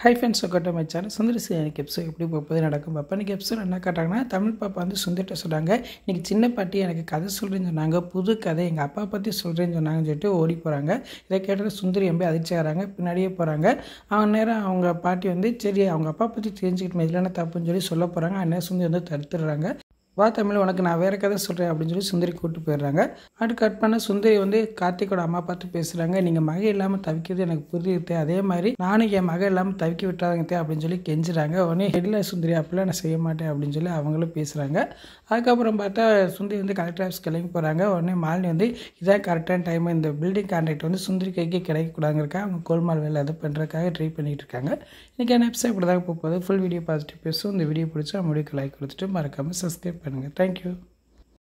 hi friends கொட்ட மச்சான் சுந்தரி எனக்கு எபிசோட் எப்படி போகுது நடக்கும் பாப்பா இன்றைக்கி எபிசோட் என்ன காட்டாங்கன்னா தமிழ் பாப்பா வந்து சுந்தரிட்ட சொல்கிறாங்க இன்றைக்கி சின்ன பாட்டி எனக்கு கதை சொல்கிறேன்னு சொன்னாங்க புது கதை எங்கள் அப்பா பற்றி சொல்கிறேன்னு சொன்னாங்கன்னு சொல்லிட்டு ஓடி போகிறாங்க இதை கேட்டது சுந்தரி எம்பி அதிர்ச்சி ஆகிறாங்க பின்னாடியே போகிறாங்க அவங்க நேரம் அவங்க பாட்டி வந்து சரி அவங்க அப்பா பற்றி தெரிஞ்சுக்கிட்டு இதில் என்ன தப்புன்னு சொல்லி சொல்ல போகிறாங்க அந்நேரம் சுந்தரி வந்து தடுத்துடுறாங்க வா தமிழ் உனக்கு நான் வேறு கதை சொல்கிறேன் அப்படின்னு சொல்லி சுந்தரி கூப்பிட்டு போயிடுறாங்க அடுத்து கட் பண்ண சுந்தரி வந்து கார்த்திகோட அம்மா பார்த்து பேசுகிறாங்க நீங்கள் மகை இல்லாமல் தவிக்கிறது எனக்கு புரியுது அதே மாதிரி நானும் என் மகை இல்லாமல் தவிக்க விட்டாங்க அப்படின்னு சொல்லி கெஞ்சுறாங்க உடனே இல்லை சுந்தரி அப்படிலாம் நான் செய்ய மாட்டேன் அப்படின்னு சொல்லி அவங்களும் பேசுகிறாங்க அதுக்கப்புறம் பார்த்தா சுந்தரி வந்து கலெக்டர் ஆஃபீஸ் கிளம்பி போகிறாங்க உடனே மாலினி வந்து இதான் கரெக்டான டைம் இந்த பில்டிங் கான்ட்ராக்ட் வந்து சுந்தரி கைக்கு கிடைக்கக்கூடாதுங்கிறக்கா அவங்க கோல்மால் வேலை அதை பண்ணுறதுக்காக ட்ரை பண்ணிகிட்டு இருக்காங்க இன்றைக்கி என்ன எபிசோட் இப்படி தான் போகுது ஃபுல் வீடியோ பார்த்துட்டு பேசும் இந்த வீடியோ பிடிச்சா முடிவுக்கு லைக் கொடுத்துட்டு மறக்காமல் சப்ஸ்கிரைப் பண்ணுங்கள் தேங்க்யூ